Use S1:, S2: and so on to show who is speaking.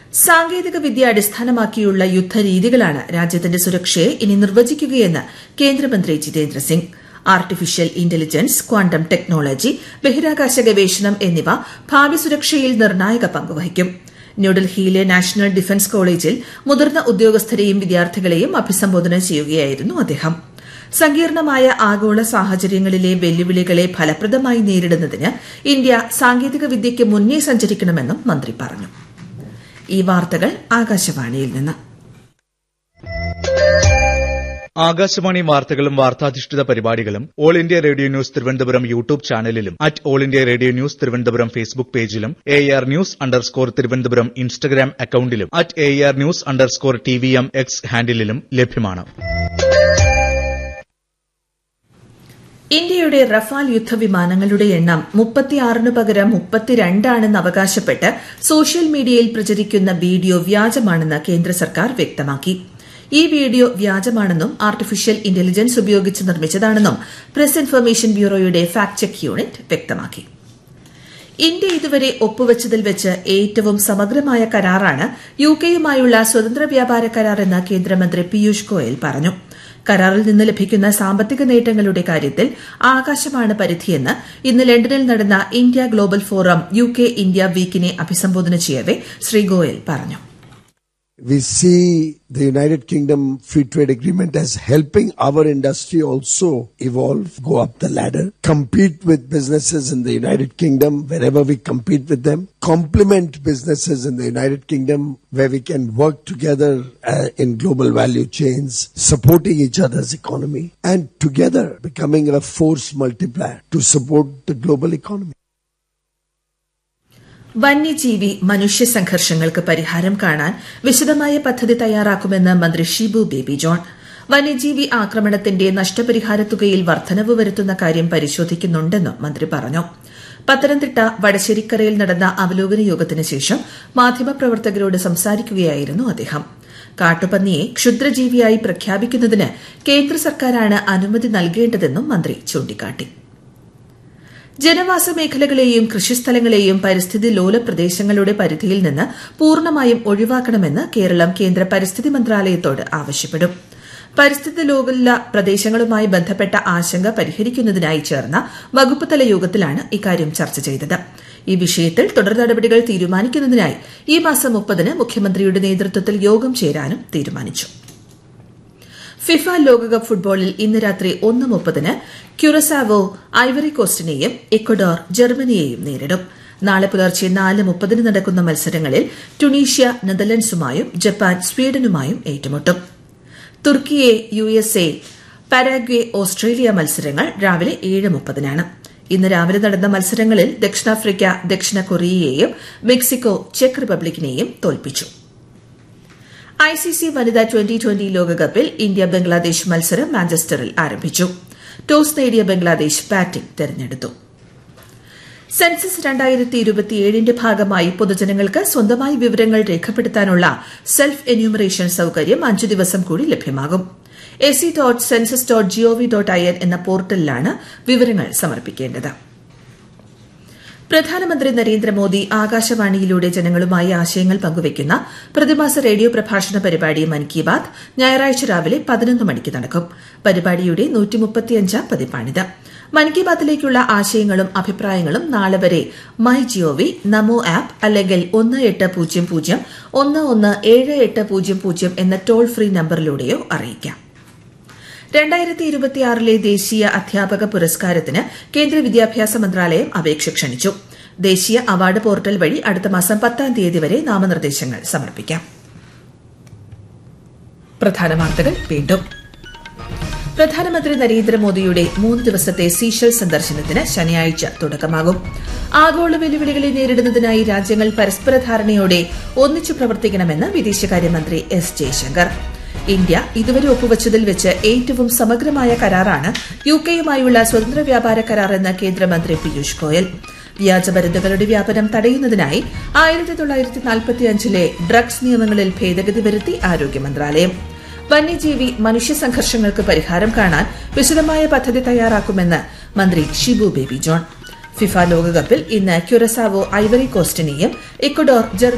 S1: സാങ്കേതിക വിദ്യ അടിസ്ഥാനമാക്കിയുള്ള യുദ്ധരീതികളാണ് രാജ്യത്തിന്റെ സുരക്ഷയെ ഇനി നിർവചിക്കുകയെന്ന് കേന്ദ്രമന്ത്രി Jitendra Singh artificial intelligence quantum technology ബഹിരാകാശ ഗവേഷണം എന്നിവ ഭാവി സുരക്ഷയിൽ നിർണായക പങ്കുവഹിക്കും ന്യൂഡൽഹിയിലെ നാഷണൽ ഡിഫൻസ് കോളേജിൽ മുതിർന്ന ഉദ്യോഗസ്ഥരെയും വിദ്യാർത്ഥികളെയും അഭിസംബോധന ചെയ്യുകയായിരുന്നു അദ്ദേഹം സങ്കീർണമായ ആഗോള സാഹചര്യങ്ങളിലെ വെല്ലുവിളികളെ ഫലപ്രദമായി നേരിടുന്നതിന് ഇന്ത്യ സാങ്കേതിക വിദ്യയ്ക്ക് മുന്നേ സഞ്ചരിക്കണമെന്നും മന്ത്രി പറഞ്ഞു ഈ വാർത്തകൾ ആകാശവാണിയിൽ നിന്ന്
S2: ആകാശവാണി വാർത്തകളും വാർത്താധിഷ്ഠിത പരിപാടികളും all India radio news Thiruvananthapuram YouTube ചാനലിലും at all India radio news Thiruvananthapuram Facebook പേജിലും A R news underscore Thiruvananthapuram Instagram അക്കൌണ്ടിലും at A R news underscore T V M X ഹാൻഡിലും ലഭ്യമാണ്
S1: ഇന്ത്യയുടെ റഫാൽ യുദ്ധവിമാനങ്ങളുടെ എണ്ണം മുപ്പത്തിയാറിന് പകരം മുപ്പത്തിരണ്ടാണെന്ന് അവകാശപ്പെട്ട് സോഷ്യൽ മീഡിയയിൽ പ്രചരിക്കുന്ന വീഡിയോ വ്യാജമാണെന്ന് കേന്ദ്ര സർക്കാർ വ്യക്തമാക്കി ഈ വീഡിയോ വ്യാജമാണെന്നും ആർട്ടിഫിഷ്യൽ ഇന്റലിജൻസ് ഉപയോഗിച്ച് നിർമ്മിച്ചതാണെന്നും പ്രസ് ഇൻഫർമേഷൻ ബ്യൂറോയുടെ ഫാക്ട് ചെക്ക് യൂണിറ്റ് വ്യക്തമാക്കി ഇന്ത്യ ഇതുവരെ ഒപ്പുവച്ചതിൽ വെച്ച് ഏറ്റവും സമഗ്രമായ കരാറാണ് യുകെയുമായുള്ള സ്വതന്ത്ര വ്യാപാര കരാർ എന്ന് കേന്ദ്രമന്ത്രി പീയൂഷ് ഗോയൽ പറഞ്ഞു കരാറിൽ നിന്ന് ലഭിക്കുന്ന സാമ്പത്തിക നേട്ടങ്ങളുടെ കാര്യത്തിൽ ആകാശമാണ് പരിധിയെന്ന് ഇന്ന് ലണ്ടനിൽ നടന്ന India global forum U K India വീക്കിനെ അഭിസംബോധന ചെയ്യവെ ശ്രീ ഗോയൽ പറഞ്ഞു
S3: We see the United Kingdom Free Trade Agreement as helping our industry also evolve, go up the ladder, compete with businesses in the United Kingdom wherever we compete with them, complement businesses in the United Kingdom where we can work together uh, in global value chains, supporting each other's economy, and together becoming a force multiplier to support the global economy.
S1: വന്യജീവി മനുഷ്യ സംഘർഷങ്ങൾക്ക് പരിഹാരം കാണാൻ വിശദമായ പദ്ധതി തയ്യാറാക്കുമെന്ന് മന്ത്രി Shibu baby John വന്യജീവി ആക്രമണത്തിന്റെ നഷ്ടപരിഹാര തുകയിൽ വർധനവ് വരുത്തുന്ന കാര്യം പരിശോധിക്കുന്നുണ്ടെന്നും മന്ത്രി പറഞ്ഞു പത്തനംതിട്ട വടശ്ശേരിക്കരയിൽ നടന്ന അവലോകന യോഗത്തിന് ശേഷം മാധ്യമപ്രവർത്തകരോട് സംസാരിക്കുകയായിരുന്നു അദ്ദേഹം കാട്ടുപന്നിയെ ക്ഷുദ്രജീവിയായി പ്രഖ്യാപിക്കുന്നതിന് കേന്ദ്ര സർക്കാരാണ് അനുമതി നൽകേണ്ടതെന്നും മന്ത്രി ചൂണ്ടിക്കാട്ടി ജനവാസ മേഖലകളെയും കൃഷിസ്ഥലങ്ങളെയും പരിസ്ഥിതി ലോല പ്രദേശങ്ങളുടെ പരിധിയിൽ നിന്ന് പൂർണ്ണമായും ഒഴിവാക്കണമെന്ന് കേരളം കേന്ദ്ര പരിസ്ഥിതി മന്ത്രാലയത്തോട് ആവശ്യപ്പെടും പരിസ്ഥിതി ലോല പ്രദേശങ്ങളുമായി ബന്ധപ്പെട്ട ആശങ്ക പരിഹരിക്കുന്നതിനായി ചേർന്ന വകുപ്പുതല യോഗത്തിലാണ് ഇക്കാര്യം ചർച്ച ചെയ്തത് ഈ വിഷയത്തിൽ തുടർ നടപടികൾ തീരുമാനിക്കുന്നതിനായി ഈ മാസം മുപ്പതിന് മുഖ്യമന്ത്രിയുടെ നേതൃത്വത്തിൽ യോഗം ചേരാനും തീരുമാനിച്ചു ഫിഫ ലോകകപ്പ് ഫുട്ബോളിൽ ഇന്ന് രാത്രി ഒന്ന് മുപ്പതിന് ക്യുറസാവോ ഐവറി കോസ്റ്റിനെയും ഇക്വഡോർ ജർമ്മനിയെയും നേരിടും നാളെ പുലർച്ചെ നാല് മുപ്പതിന് നടക്കുന്ന മത്സരങ്ങളിൽ ടുണീഷ്യ നെതർലൻഡ്സുമായും ജപ്പാൻ സ്വീഡനുമായും ഏറ്റുമുട്ടും തുർക്കിയെ U S A Paraguay Australia മത്സരങ്ങൾ രാവിലെ ഏഴ് മുപ്പതിനാണ് ഇന്ന് രാവിലെ നടന്ന മത്സരങ്ങളിൽ ദക്ഷിണാഫ്രിക്ക ദക്ഷിണ കൊറിയയെയും മെക്സിക്കോ ചെക്ക് റിപ്പബ്ലിക്കിനെയും തോൽപ്പിച്ചു ഐസിസി വനിതാ ട്വന്റി ട്വന്റി ലോകകപ്പിൽ ഇന്ത്യ ബംഗ്ലാദേശ് മത്സരം മാഞ്ചസ്റ്ററിൽ ആരംഭിച്ചു ടോസ് നേടിയ ബംഗ്ലാദേശ് ബാറ്റിംഗ് തെരഞ്ഞെടുത്തു സെൻസസ് രണ്ടായിരത്തി ഇരുപത്തിയേഴിന്റെ ഭാഗമായി പൊതുജനങ്ങൾക്ക് സ്വന്തമായി വിവരങ്ങൾ രേഖപ്പെടുത്താനുള്ള സെൽഫ് എന്യൂമറേഷൻ സൌകര്യം അഞ്ചു ദിവസം കൂടി ലഭ്യമാകും AC dot census dot GOV dot I N എന്ന പോർട്ടലിലാണ് വിവരങ്ങൾ സമർപ്പിക്കേണ്ടത് പ്രധാനമന്ത്രി നരേന്ദ്രമോദി ആകാശവാണിയിലൂടെ ജനങ്ങളുമായി ആശയങ്ങൾ പങ്കുവയ്ക്കുന്ന പ്രതിമാസ റേഡിയോ പ്രഭാഷണ പരിപാടി മൻ കി ബാത് ഞായറാഴ്ച രാവിലെ പതിനൊന്ന് മണിക്ക് നടക്കും പരിപാടിയുടെ നൂറ്റിമുപ്പത്തിയഞ്ചാം പതിപ്പാണിത് മൻ കി ബാത്തിലേക്കുള്ള ആശയങ്ങളും അഭിപ്രായങ്ങളും നാളെ വരെ മൈ ജിഒവി നമോ ആപ്പ് അല്ലെങ്കിൽ ഒന്ന് എട്ട് പൂജ്യം പൂജ്യം ഒന്ന് ഒന്ന് ഏഴ് എട്ട് പൂജ്യം പൂജ്യം എന്ന ടോൾ ഫ്രീ നമ്പറിലൂടെയോ അറിയിക്കാം രണ്ടായിരത്തി ഇരുപത്തിയാറിലെ ദേശീയ അധ്യാപക പുരസ്കാരത്തിന് കേന്ദ്ര വിദ്യാഭ്യാസ മന്ത്രാലയം അപേക്ഷ ക്ഷണിച്ചു ദേശീയ അവാർഡ് പോർട്ടൽ വഴി അടുത്ത മാസം പത്താം തീയതി വരെ നാമനിർദ്ദേശങ്ങൾ സമർപ്പിക്കാം പ്രധാന വാർത്തകൾ വീണ്ടും പ്രധാനമന്ത്രി നരേന്ദ്രമോദിയുടെ മൂന്ന് ദിവസത്തെ സീഷൽ സന്ദർശനത്തിന് ശനിയാഴ്ച തുടക്കമാകും ആഗോള വെല്ലുവിളികളെ നേരിടുന്നതിനായി രാജ്യങ്ങൾ പരസ്പര ധാരണയോടെ ഒന്നിച്ചു പ്രവർത്തിക്കണമെന്ന് വിദേശകാര്യമന്ത്രി എസ് ജയശങ്കർ ഇന്ത്യ ഇതുവരെ ഒപ്പുവച്ചതിൽ വെച്ച് ഏറ്റവും സമഗ്രമായ കരാറാണ് യുകെയുമായുള്ള സ്വതന്ത്ര വ്യാപാര കരാർ എന്ന് കേന്ദ്രമന്ത്രി പീയൂഷ് ഗോയൽ വ്യാജമരുന്നുകളുടെ വ്യാപനം തടയുന്നതിനായി ആയിരത്തി തൊള്ളായിരത്തി നാൽപ്പത്തിയഞ്ചിലെ ഡ്രഗ്സ് നിയമങ്ങളിൽ ഭേദഗതി വരുത്തി ആരോഗ്യ മന്ത്രാലയം വന്യജീവി മനുഷ്യ സംഘർഷങ്ങൾക്ക് പരിഹാരം കാണാൻ വിശദമായ പദ്ധതി തയ്യാറാക്കുമെന്ന് മന്ത്രി ഷിബു ബേബി ജോൺ ഫിഫ ലോകകപ്പിൽ ഇന്ന് ക്യുറസാവോ ഐവറി കോസ്റ്റിനെയും ഇക്വഡോർ